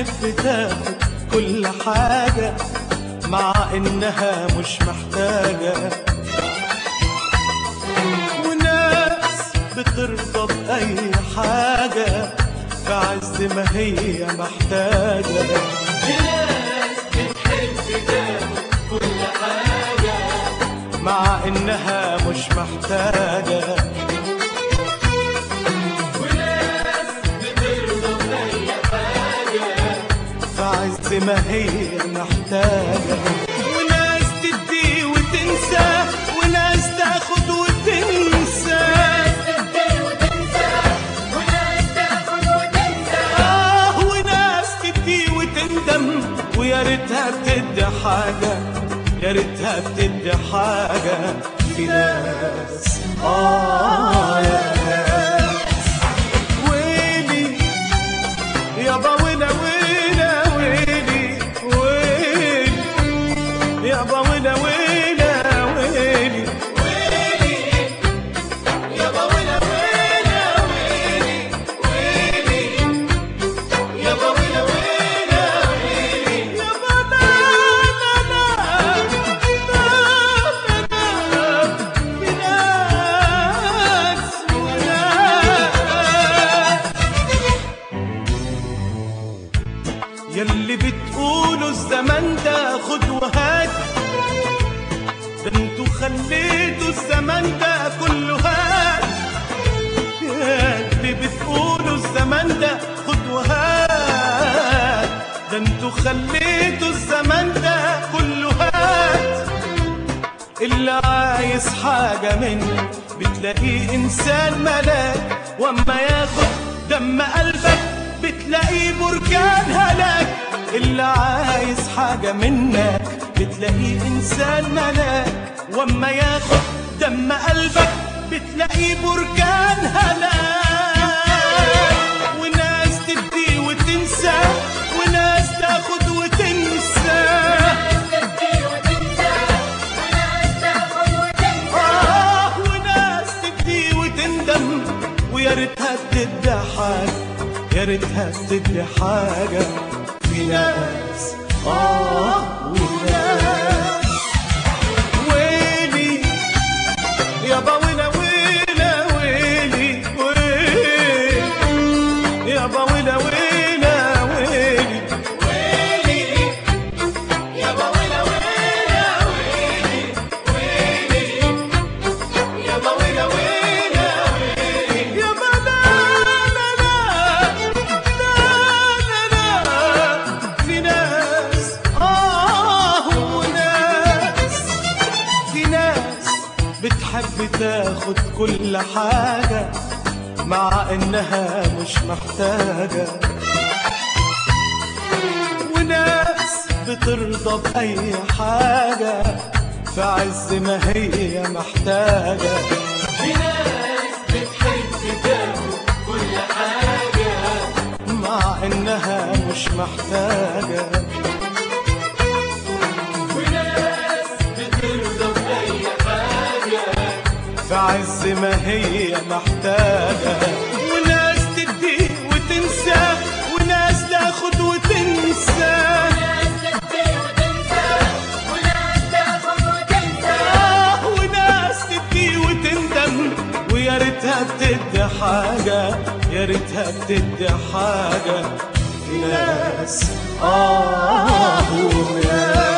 بتحب تاخد كل حاجة مع إنها مش محتاجة وناس بترضى بأي حاجة في عز ما هي محتاجة ناس بتحب تاخد كل حاجة مع إنها مش محتاجة وناس بترضى بأي حاجة في عز ما هي محتاجة وناس تدي وتنسى وناس تاخد وتنسى تدي وتنسى وناس تاخد وتنسى آه وناس تدي وتندم ويا ريتها بتدي حاجة يا ريتها بتدي حاجة في ناس آه يا ناس ويلي يابا ويلا ويلا ويلي ويلي يابا ويلا ويلا ويلي يابا ويلا ويلا ويلي ويلي يابا ويلا ويلا ويلي يابا لا لا لا لا لا في ناس وناس يلي بتقولوا الزمن ده خد وهات ده انتوا خليتوا الزمن ده كله هات يلي بتقولوا الزمن ده خد وهات ده انتوا خليتوا الزمن ده كله هات اللي عايز حاجة منك بتلاقيه إنسان ملاك وأما ياخد دم قلبك بتلاقيه بركان هلاك اللي عايز حاجة منك بتلاقيه إنسان ملاك وأما ياخد دم قلبك بتلاقيه بركان هلاك وناس تدي وتنسى وناس تاخد وتنسى تدي وتنسى وناس تاخد وتنسى آه وناس تدي وتندم ويا ريتها بتدي حاجة يا ريتها بتدي حاجة في ناس آه وناس ويلي يابا ويلا ويلا ويلي ويلي يابا ويلا ويلا ويلي ويلي يابا ويلا ويلا ويلي ويلي يابا ويلا ويلا ويلي يابا لا لا لا لا لا في ناس آه وناس في ناس بتحب تاخد كل حاجة مع إنها مش محتاجة وناس بترضى بأي حاجة في عز ما هي محتاجة في ناس بتحب تاخد كل حاجة مع إنها مش محتاجة وناس بترضى بأي حاجة في عز ما هي محتاجة وناس تدي وتنسى وناس تاخد وتنسى ناس تدي وتنسى وناس تاخد وتنسى آه وناس تدي وتندم ويا ريتها بتدي حاجة يا ريتها بتدي حاجة في ناس آه وناس